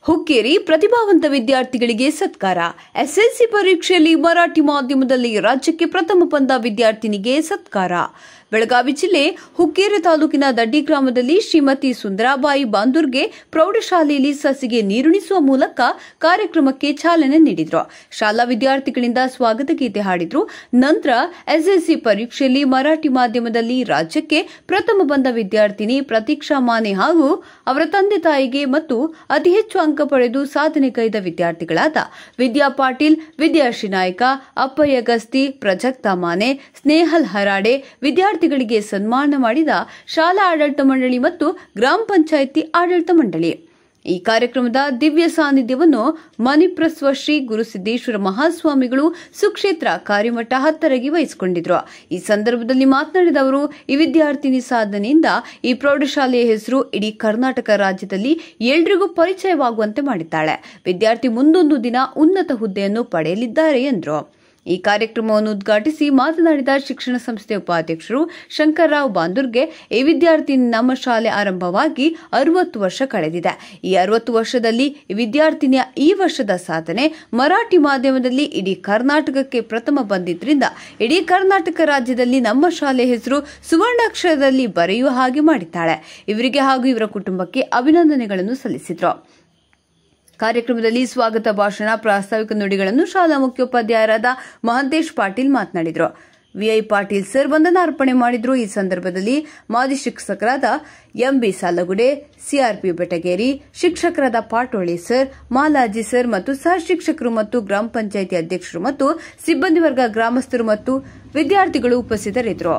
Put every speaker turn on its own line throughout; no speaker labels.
ಹುಕ್ಕೇರಿ ಪ್ರತಿಭಾವಂತ ವಿದ್ಯಾರ್ಥಿಗಳಿಗೆ ಸತ್ಕಾರ ಎಸ್ಎಲ್ಸಿ ಪರೀಕ್ಷೆಯಲ್ಲಿ ಮರಾಠಿ ಮಾಧ್ಯಮದಲ್ಲಿ ರಾಜ್ಯಕ್ಕೆ ಪ್ರಥಮ ಬಂದ ವಿದ್ಯಾರ್ಥಿನಿಗೆ ಸತ್ಕಾರ ಬೆಳಗಾವಿ ಜಿಲ್ಲೆ ಹುಕ್ಕೇರಿ ತಾಲೂಕಿನ ದಡ್ಡಿ ಗ್ರಾಮದಲ್ಲಿ ಶ್ರೀಮತಿ ಸುಂದರಾಬಾಯಿ ಬಾಂದೂರ್ಗೆ ಪ್ರೌಢಶಾಲೆಯಲ್ಲಿ ಸಸಿಗೆ ನೀರುಣಿಸುವ ಮೂಲಕ ಕಾರ್ಯಕ್ರಮಕ್ಕೆ ಚಾಲನೆ ನೀಡಿದ್ರು ಶಾಲಾ ವಿದ್ಯಾರ್ಥಿಗಳಿಂದ ಸ್ವಾಗತ ಗೀತೆ ಹಾಡಿದ್ರು ನಂತರ ಎಸ್ಎಲ್ಸಿ ಪರೀಕ್ಷೆಯಲ್ಲಿ ಮರಾಠಿ ಮಾಧ್ಯಮದಲ್ಲಿ ರಾಜ್ಯಕ್ಕೆ ಪ್ರಥಮ ಬಂದ ವಿದ್ಯಾರ್ಥಿನಿ ಪ್ರತೀಕ್ಷಾ ಮಾನೆ ಹಾಗೂ ಅವರ ತಂದೆ ತಾಯಿಗೆ ಮತ್ತು ಅತಿ ಹೆಚ್ಚು ಅಂಕ ಪಡೆದು ಸಾಧನೆ ಕೈದ ವಿದ್ಯಾರ್ಥಿಗಳಾದ ವಿದ್ಯಾ ಪಾಟೀಲ್ ವಿದ್ಯಾಶ್ರೀ ನಾಯ್ಕ ಅಪ್ಪಯ್ಯ ಗಸ್ತಿ ಪ್ರಜಕ್ತಾ ಮಾನೆ ಸ್ನೇಹಲ್ ಹರಾಡೆ ವಿದ್ಯಾರ್ಥಿಗಳಿಗೆ ಸನ್ಮಾನ ಮಾಡಿದ ಶಾಲಾ ಆಡಳಿತ ಮಂಡಳಿ ಮತ್ತು ಗ್ರಾಮ ಪಂಚಾಯಿತಿ ಆಡಳಿತ ಮಂಡಳಿ ಈ ಕಾರ್ಯಕ್ರಮದ ದಿವ್ಯ ಸಾನ್ನಿಧ್ಯವನ್ನು ಮಣಿಪ್ರಸ್ವ ಶ್ರೀ ಗುರುಸಿದ್ದೇಶ್ವರ ಮಹಾಸ್ವಾಮಿಗಳು ಸುಕ್ಷೇತ್ರ ಕಾರ್ಯಮಠ ಹತ್ತರಗಿ ವಹಿಸಿಕೊಂಡಿದ್ರು ಈ ಸಂದರ್ಭದಲ್ಲಿ ಮಾತನಾಡಿದ ಅವರು ಈ ವಿದ್ಯಾರ್ಥಿನಿ ಸಾಧನೆಯಿಂದ ಈ ಪ್ರೌಢಶಾಲೆಯ ಹೆಸರು ಇಡೀ ಕರ್ನಾಟಕ ರಾಜ್ಯದಲ್ಲಿ ಎಲ್ರಿಗೂ ಪರಿಚಯವಾಗುವಂತೆ ಮಾಡಿದ್ದಾಳೆ ವಿದ್ಯಾರ್ಥಿ ಮುಂದೊಂದು ದಿನ ಉನ್ನತ ಹುದ್ದೆಯನ್ನು ಪಡೆಯಲಿದ್ದಾರೆ ಎಂದರು ಈ ಕಾರ್ಯಕ್ರಮವನ್ನು ಉದ್ಘಾಟಿಸಿ ಮಾತನಾಡಿದ ಶಿಕ್ಷಣ ಸಂಸ್ಥೆ ಉಪಾಧ್ಯಕ್ಷರು ಶಂಕರ್ರಾವ್ ಬಾಂದೂರ್ಗೆ ಈ ವಿದ್ಯಾರ್ಥಿ ನಮ್ಮ ಶಾಲೆ ಆರಂಭವಾಗಿ ಅರವತ್ತು ವರ್ಷ ಕಳೆದಿದೆ ಈ ಅರವತ್ತು ವರ್ಷದಲ್ಲಿ ಈ ವಿದ್ಯಾರ್ಥಿನಿಯ ಈ ವರ್ಷದ ಸಾಧನೆ ಮರಾಠಿ ಮಾಧ್ಯಮದಲ್ಲಿ ಇಡೀ ಕರ್ನಾಟಕಕ್ಕೆ ಪ್ರಥಮ ಬಂದಿದ್ರಿಂದ ಇಡೀ ಕರ್ನಾಟಕ ರಾಜ್ಯದಲ್ಲಿ ನಮ್ಮ ಶಾಲೆ ಹೆಸರು ಸುವರ್ಣಾಕ್ಷರದಲ್ಲಿ ಬರೆಯುವ ಹಾಗೆ ಮಾಡಿದ್ದಾಳೆ ಇವರಿಗೆ ಹಾಗೂ ಇವರ ಕುಟುಂಬಕ್ಕೆ ಅಭಿನಂದನೆಗಳನ್ನು ಸಲ್ಲಿಸಿದರು ಕಾರ್ಯಕ್ರಮದಲ್ಲಿ ಸ್ವಾಗತ ಭಾಷಣ ಪ್ರಾಸ್ತಾವಿಕ ನುಡಿಗಳನ್ನು ಶಾಲಾ ಮುಖ್ಯೋಪಾಧ್ಯಾಯರಾದ ಮಹಂತೇಶ್ ಪಾಟೀಲ್ ಮಾತನಾಡಿದರು ವಿಐ ಪಾಟೀಲ್ ಸರ್ ವಂದನಾರ್ಪಣೆ ಮಾಡಿದ್ರು ಈ ಸಂದರ್ಭದಲ್ಲಿ ಮಾಜಿ ಶಿಕ್ಷಕರಾದ ಎಂಬಿ ಸಾಲಗುಡೆ ಸಿಆರ್ಪಿ ಬೆಟಗೇರಿ ಶಿಕ್ಷಕರಾದ ಪಾಟೋಳಿ ಸರ್ ಮಾಲಾಜಿ ಸರ್ ಮತ್ತು ಸಹ ಶಿಕ್ಷಕರು ಮತ್ತು ಗ್ರಾಮ ಪಂಚಾಯಿತಿ ಅಧ್ಯಕ್ಷರು ಮತ್ತು ಸಿಬ್ಬಂದಿ ವರ್ಗ ಗ್ರಾಮಸ್ಥರು ಮತ್ತು ವಿದ್ಯಾರ್ಥಿಗಳು ಉಪಸ್ಥಿತರಿದ್ದರು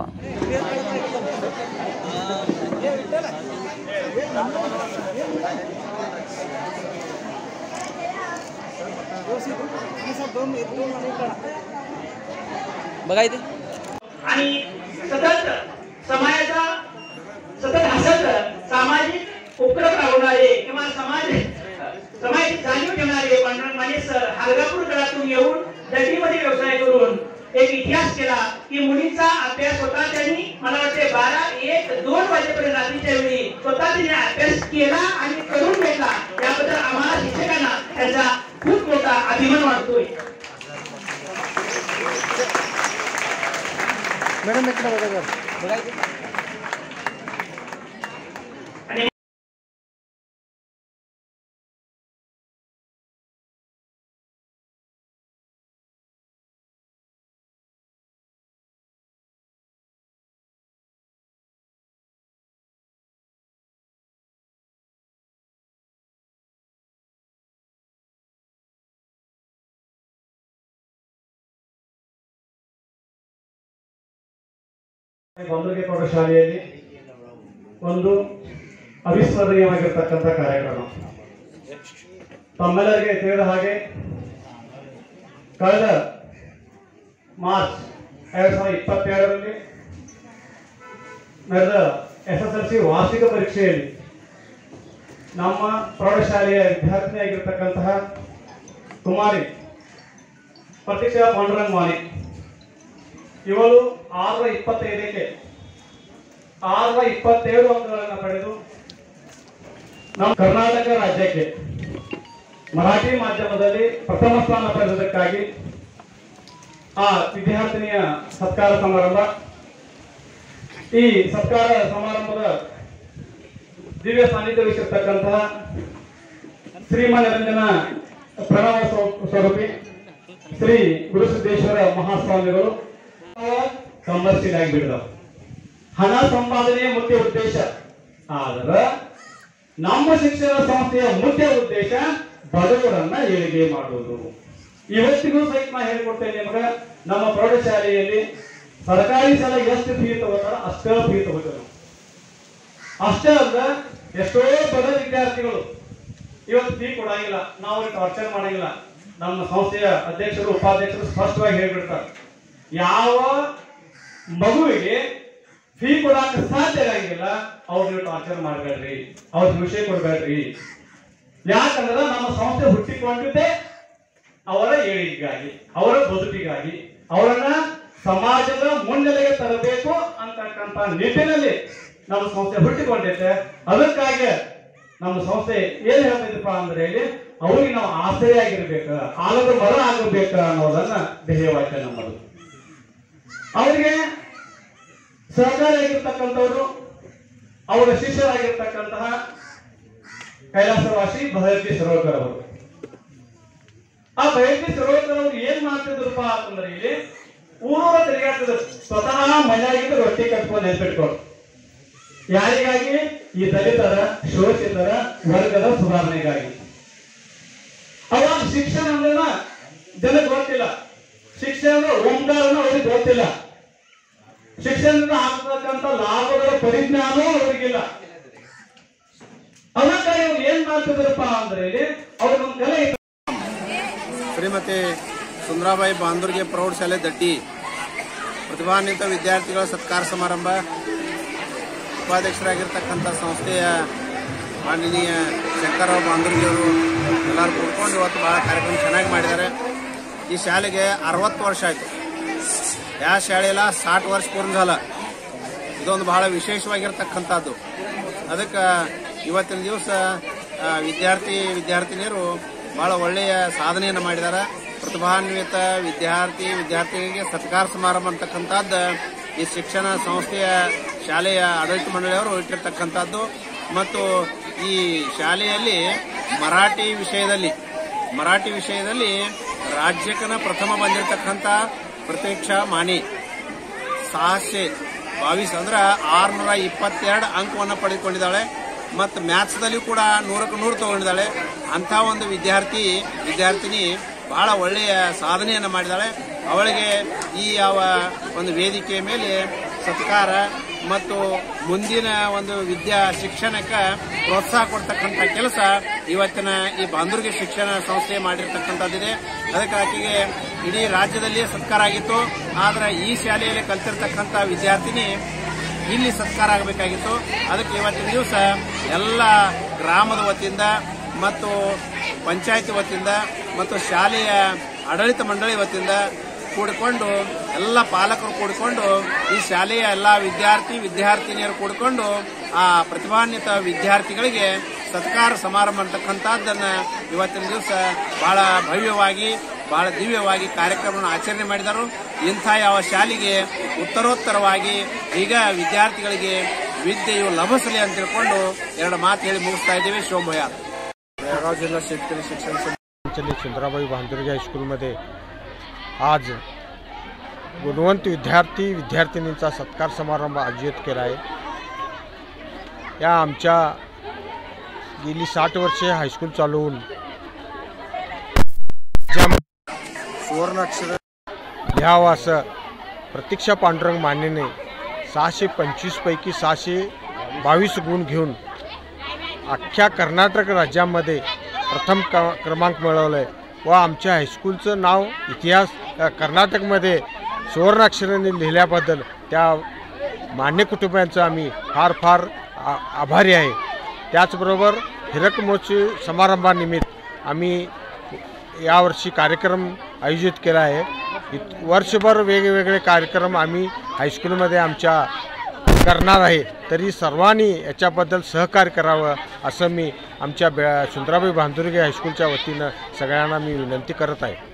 बघा इथे
आणि सतत समाजाचा सतत हसत सामाजिक उपक्रम राबवणारे किंवा समाज समाजाची जाणीव ठेवणारे पांडुरंग माने सर हालगापूर गडातून येऊन दंडीमध्ये व्यवसाय करून एक इतिहास केला की मुलींचा अभ्यास स्वतः त्यांनी मला वाटते बारा एक दोन वाजेपर्यंत रात्रीच्या वेळी स्वतः त्यांनी अभ्यास केला आणि करून घेतला याबद्दल आम्हाला शिक्षकांना त्याचा खूप मोठा अभिमान वाटतोय
मॅडम इकडे बघा जरा. बघा इथे
ಬಂದರಿಗೆ ಪ್ರೌಢಶಾಲೆಯಲ್ಲಿ ಒಂದು ಅವಿಸ್ಮರಣೀಯವಾಗಿರ್ತಕ್ಕಂಥ ಕಾರ್ಯಕ್ರಮ ತಮ್ಮೆಲ್ಲರಿಗೆ ತಿಳಿದ ಹಾಗೆ ಕಳೆದ ಮಾರ್ಚ್ ಎರಡ್ ಸಾವಿರದ ಇಪ್ಪತ್ತೆರಡರಲ್ಲಿ ನಡೆದ ಎಸ್ ಎಸ್ ಎಲ್ ಸಿ ವಾರ್ಷಿಕ ಪರೀಕ್ಷೆಯಲ್ಲಿ ನಮ್ಮ ಪ್ರೌಢಶಾಲೆಯ ವಿದ್ಯಾರ್ಥಿನಿಯಾಗಿರ್ತಕ್ಕಂತಹ ಕುಮಾರಿ ಪ್ರತೀಕ್ಷಾ ಪಾಂಡುರಂಗ್ ಮಾನಿ ಇವಳು ಆರುನೂರ ಇಪ್ಪತ್ತೈದಕ್ಕೆ ಆರುನೂರ ಇಪ್ಪತ್ತೇಳು ಅಂಕಗಳನ್ನು ಪಡೆದು ನಮ್ಮ ಕರ್ನಾಟಕ ರಾಜ್ಯಕ್ಕೆ ಮರಾಠಿ ಮಾಧ್ಯಮದಲ್ಲಿ ಪ್ರಥಮ ಸ್ಥಾನ ಪಡೆದಕ್ಕಾಗಿ ಆ ವಿದ್ಯಾರ್ಥಿನಿಯ ಸತ್ಕಾರ ಸಮಾರಂಭ ಈ ಸತ್ಕಾರ ಸಮಾರಂಭದ ದಿವ್ಯ ಸಾನ್ನಿಧ್ಯ ವಹಿಸಿರ್ತಕ್ಕಂತಹ ಶ್ರೀಮನ್ ನಿರಂಜನ ಪ್ರಣವ ಸ್ವರೂ- ಸ್ವರೂಪಿ ಶ್ರೀ ಗುರುಸಿದ್ದೇಶ್ವರ ಮಹಾಸ್ವಾಮಿಗಳು ಕಮರ್ಷಿಯಲ್ ಆಗಿಬಿಡ್ತಾವ ಹಣ ಸಂಪಾದನೆಯ ಮುಖ್ಯ ಉದ್ದೇಶ ಆದ್ರ ನಮ್ಮ ಶಿಕ್ಷಣ ಸಂಸ್ಥೆಯ ಮುಖ್ಯ ಉದ್ದೇಶ ಬಡವರನ್ನ ಏಳಿಗೆ ಮಾಡುವುದು ಇವತ್ತಿಗೂ ಸಹಿತ ನಾ ಹೇಳ್ಕೊಡ್ತೇನೆ ನಿಮಗ ನಮ್ಮ ಪ್ರೌಢಶಾಲೆಯಲ್ಲಿ ಸರ್ಕಾರಿ ಶಾಲೆ ಎಷ್ಟು ಫೀ ತಗೋತಾರ ಅಷ್ಟೇ ಫೀ ತಗೋತೇವೆ ನಾವು ಅಷ್ಟೇ ಅಲ್ಲ ಎಷ್ಟೋ ಬಡ ವಿದ್ಯಾರ್ಥಿಗಳು ಇವತ್ತು ಫೀ ಕೊಡಂಗಿಲ್ಲ ನಾವು ಟಾರ್ಚರ್ ಮಾಡಂಗಿಲ್ಲ ನಮ್ಮ ಸಂಸ್ಥೆಯ ಅಧ್ಯಕ್ಷರು ಉಪಾಧ್ಯಕ್ಷರು ಸ್ಪಷ್ಟವಾಗಿ ಹೇಳ್ಬಿಡ್ತಾರೆ ಯಾವ ಮಗುವಿಗೆ ಫೀ ಕೊಡಾಕ ಸಾಧ್ಯ ಆಗಂಗಿಲ್ಲ ಅವ್ರು ನೀವು ಟಾರ್ಚರ್ ಮಾಡಬೇಡ್ರಿ ಅವ್ರ ವಿಷಯ ಕೊಡ್ಬೇಡ್ರಿ ಯಾಕಂದ್ರೆ ನಮ್ಮ ಸಂಸ್ಥೆ ಹುಟ್ಟಿಕೊಂಡಿದ್ದೆ ಅವರ ಏಳಿಗೆಗಾಗಿ ಅವರ ಬದುಕಿಗಾಗಿ ಅವರನ್ನ ಸಮಾಜದ ಮುನ್ನೆಲೆಗೆ ತರಬೇಕು ಅಂತಕ್ಕಂಥ ನಿಟ್ಟಿನಲ್ಲಿ ನಮ್ಮ ಸಂಸ್ಥೆ ಹುಟ್ಟಿಕೊಂಡೈತೆ ಅದಕ್ಕಾಗಿ ನಮ್ಮ ಸಂಸ್ಥೆ ಏನ್ ಹೇಳ್ತೈತಪ್ಪ ಅಂದ್ರೆ ಇಲ್ಲಿ ಅವ್ರಿಗೆ ನಾವು ಆಶ್ರಯ ಆಗಿರ್ಬೇಕ ಆಲದ ಮರ ಆಗಬೇಕ ಅನ್ನೋದನ್ನ ಧ್ಯೇಯವಾಕ್ಯ ನಮ್ಮದು ಅವರಿಗೆ ಸಹಕಾರಿಯಾಗಿರ್ತಕ್ಕಂಥವ್ರು ಅವರ ಶಿಷ್ಯರಾಗಿರ್ತಕ್ಕಂತಹ ಕೈಲಾಸವಾಸಿ ಭಗವತಿ ಸರೋವರ್ ಅವರು ಆ ಭಗವತಿ ಸರೋವರ್ ಅವರು ಏನ್ ಮಾಡ್ತಿದ್ರಪ್ಪ ಅಂತಂದ್ರೆ ಇಲ್ಲಿ ಊರೂರ ತಿರುಗಾಡ್ತಿದ್ರು ಸ್ವತಃ ಮನೆಯಾಗಿದ್ದು ರೊಟ್ಟಿ ಕಟ್ಕೊಂಡು ನೆನ್ಪಿಟ್ಕೊಂಡು ಯಾರಿಗಾಗಿ ಈ ದಲಿತರ ಶೋಷಿತರ ವರ್ಗದ ಸುಧಾರಣೆಗಾಗಿ ಅವಾಗ ಶಿಕ್ಷಣ ಅಂದ್ರೆ ಜನಕ್ಕೆ ಗೊತ್ತಿಲ್ಲ ಶಿಕ್ಷಣ ಅಂದ್ರೆ ಓಂಕಾರನ ಅವ್ರಿಗೆ ಗೊತ್ತಿಲ್ಲ ಶಿಕ್ಷಣದಿಂದ ಆಗ್ತಕ್ಕಂಥ ಲಾಭಗಳ ಪರಿಜ್ಞಾನ ಅವರಿಗಿಲ್ಲ ಅದಕ್ಕಾಗಿ ಅವ್ರು ಏನ್ ಮಾಡ್ತಿದ್ರಪ್ಪ ಅಂದ್ರೆ ಇಲ್ಲಿ ಅವ್ರ ಒಂದು ಕಲೆ ಇತ್ತು.
ಶ್ರೀಮತಿ ಸುಂದರಾಬಾಯಿ ಬಾಂದೂರ್ಗೆ ಪ್ರೌಢಶಾಲೆ ದಡ್ಡಿ ಪ್ರತಿಭಾನ್ವಿತ ವಿದ್ಯಾರ್ಥಿಗಳ ಸತ್ಕಾರ ಸಮಾರಂಭ ಉಪಾಧ್ಯಕ್ಷರಾಗಿರ್ತಕ್ಕಂಥ ಸಂಸ್ಥೆಯ ಮಾನನೀಯ ಶಂಕರರಾವ್ ಬಾಂದೂರ್ಗಿ ಅವರು ಎಲ್ಲರೂ ಕೂತ್ಕೊಂಡು ಇವತ್ತು ಬಹಳ ಕಾರ್ಯಕ್ರಮ ಚೆನ್ನಾಗಿ ಮಾಡಿದ್ದಾರೆ ಈ ಶಾಲೆಗೆ ಅರವತ್ತು ವರ್ಷ ಆಯಿತು ಯಾವ ಶಾಲೆಯಲ್ಲ ಸಾठ ವರ್ಷ ಪೂರ್ಣ झाला ಇದೊಂದು ಬಹಳ ವಿಶೇಷವಾಗಿರ್ತಕ್ಕಂಥದ್ದು ಅದಕ್ಕೆ ಇವತ್ತಿನ ದಿವಸ ಆ, ವಿದ್ಯಾರ್ಥಿ ವಿದ್ಯಾರ್ಥಿನಿಯರು ಬಹಳ ಒಳ್ಳೆಯ ಸಾಧನೆಯನ್ನು ಮಾಡಿದ್ದಾರೆ ಪ್ರತಿಭಾನ್ವಿತ ವಿದ್ಯಾರ್ಥಿ ವಿದ್ಯಾರ್ಥಿಗಳಿಗೆ ಸತ್ಕಾರ ಸಮಾರಂಭ ಅಂತಕ್ಕಂಥದ್ದು ಈ ಶಿಕ್ಷಣ ಸಂಸ್ಥೆಯ ಶಾಲೆಯ ಆಡಳಿತ ಮಂಡಳಿಯವರು ಇಟ್ಟಿರ್ತಕ್ಕಂಥದ್ದು ಮತ್ತು ಈ ಶಾಲೆಯಲ್ಲಿ ಮರಾಠಿ ವಿಷಯದಲ್ಲಿ ಮರಾಠಿ ವಿಷಯದಲ್ಲಿ ರಾಜ್ಯಕ್ಕನ ಪ್ರಥಮ ಬಂದಿರತಕ್ಕಂಥ ಪ್ರತೀಕ್ಷಾ ಮಾನಿ ಸಹಸ್ಯ ಬಾವಿಸ್ ಅಂದ್ರೆ ಆರ್ನೂರ ಇಪ್ಪತ್ತೆರಡು ಅಂಕವನ್ನು ಪಡೆದುಕೊಂಡಿದ್ದಾಳೆ ಮತ್ತು ಮ್ಯಾಥ್ಸ್ದಲ್ಲಿ ಕೂಡ ನೂರಕ್ಕೆ ನೂರು ತಗೊಂಡಿದ್ದಾಳೆ ಅಂಥ ಒಂದು ವಿದ್ಯಾರ್ಥಿ ವಿದ್ಯಾರ್ಥಿನಿ ಬಹಳ ಒಳ್ಳೆಯ ಸಾಧನೆಯನ್ನು ಮಾಡಿದ್ದಾಳೆ ಅವಳಿಗೆ ಈ ಯಾವ ಒಂದು ವೇದಿಕೆಯ ಮೇಲೆ ಸತ್ಕಾರ ಮತ್ತು ಮುಂದಿನ ಒಂದು ವಿದ್ಯಾ ಶಿಕ್ಷಣಕ್ಕೆ ಪ್ರೋತ್ಸಾಹ ಕೊಡ್ತಕ್ಕಂಥ ಕೆಲಸ ಇವತ್ತಿನ ಈ ಬಾಂಧುರ್ಗಿ ಶಿಕ್ಷಣ ಸಂಸ್ಥೆ ಮಾಡಿರ್ತಕ್ಕಂಥದ್ದಿದೆ ಅದಕ್ಕೆ ಆಕೆಗೆ ಇಡೀ ರಾಜ್ಯದಲ್ಲಿಯೇ ಸತ್ಕಾರ ಆಗಿತ್ತು ಆದ್ರೆ ಈ ಶಾಲೆಯಲ್ಲಿ ಕಲ್ತಿರ್ತಕ್ಕಂಥ ವಿದ್ಯಾರ್ಥಿನಿ ಇಲ್ಲಿ ಸತ್ಕಾರ ಆಗಬೇಕಾಗಿತ್ತು ಅದಕ್ಕೆ ಇವತ್ತಿನ ದಿವಸ ಎಲ್ಲ ಗ್ರಾಮದ ವತಿಯಿಂದ ಮತ್ತು ಪಂಚಾಯತಿ ವತಿಯಿಂದ ಮತ್ತು ಶಾಲೆಯ ಆಡಳಿತ ಮಂಡಳಿ ವತಿಯಿಂದ ಕೂಡಿಕೊಂಡು ಎಲ್ಲ ಪಾಲಕರು ಕೂಡಿಕೊಂಡು ಈ ಶಾಲೆಯ ಎಲ್ಲ ವಿದ್ಯಾರ್ಥಿ ವಿದ್ಯಾರ್ಥಿನಿಯರು ಕೂಡಿಕೊಂಡು ಆ ಪ್ರತಿಭಾನ್ವಿತ ವಿದ್ಯಾರ್ಥಿಗಳಿಗೆ ಸತ್ಕಾರ ಸಮಾರಂಭ ಅಂತಕ್ಕಂಥದ್ದನ್ನ ಇವತ್ತಿನ ದಿವಸ ಬಹಳ ಭವ್ಯವಾಗಿ ಬಹಳ ದಿವ್ಯವಾಗಿ ಕಾರ್ಯಕ್ರಮವನ್ನು ಆಚರಣೆ ಮಾಡಿದರು ಇಂಥ ಯಾವ ಶಾಲೆಗೆ ಉತ್ತರೋತ್ತರವಾಗಿ ಈಗ ವಿದ್ಯಾರ್ಥಿಗಳಿಗೆ ವಿದ್ಯೆಯು ಲಭಿಸಲಿ ಅಂತ ತಿಳ್ಕೊಂಡು ಎರಡು ಮಾತು ಹೇಳಿ मुगस्ता इದ್ದೇವೆ शोभया
बेळगाव जिल्हा शेतकरी शिक्षण संचालित सुंदराबाई भांदुर्गे हायस्कूलमध्ये आज गुणवंत विद्यार्थी विद्यार्थिनींचा सत्कार समारंभ आयोजित केला आहे या आमच्या गेली साठ वर्षे हायस्कूल चालवून ज्या सुवर्णाक्षर लिहावं असं प्रतीक्षा पांडुरंग मानेने सहाशे पंचवीसपैकी सहाशे बावीस गुण घेऊन अख्ख्या कर्नाटक राज्यामध्ये प्रथम क क्रमांक मिळवलं आहे व आमच्या हायस्कूलचं नाव इतिहास अ, कर्नाटकमध्ये सुवर्णाक्षराने लिहिल्याबद्दल त्या मान्य कुटुंबियांचं आम्ही फार फार आ आभारी आहे त्याचबरोबर हिरक महोत्सव समारंभानिमित्त आम्ही यावर्षी कार्यक्रम आयोजित केला आहे इत वर्षभर वेगवेगळे कार्यक्रम आम्ही हायस्कूलमध्ये आमच्या करणार आहे तरी सर्वांनी याच्याबद्दल सहकार्य करावं असं मी आमच्या बे सुंदराबाई भांदुर्गे हायस्कूलच्या वतीनं सगळ्यांना मी विनंती करत आहे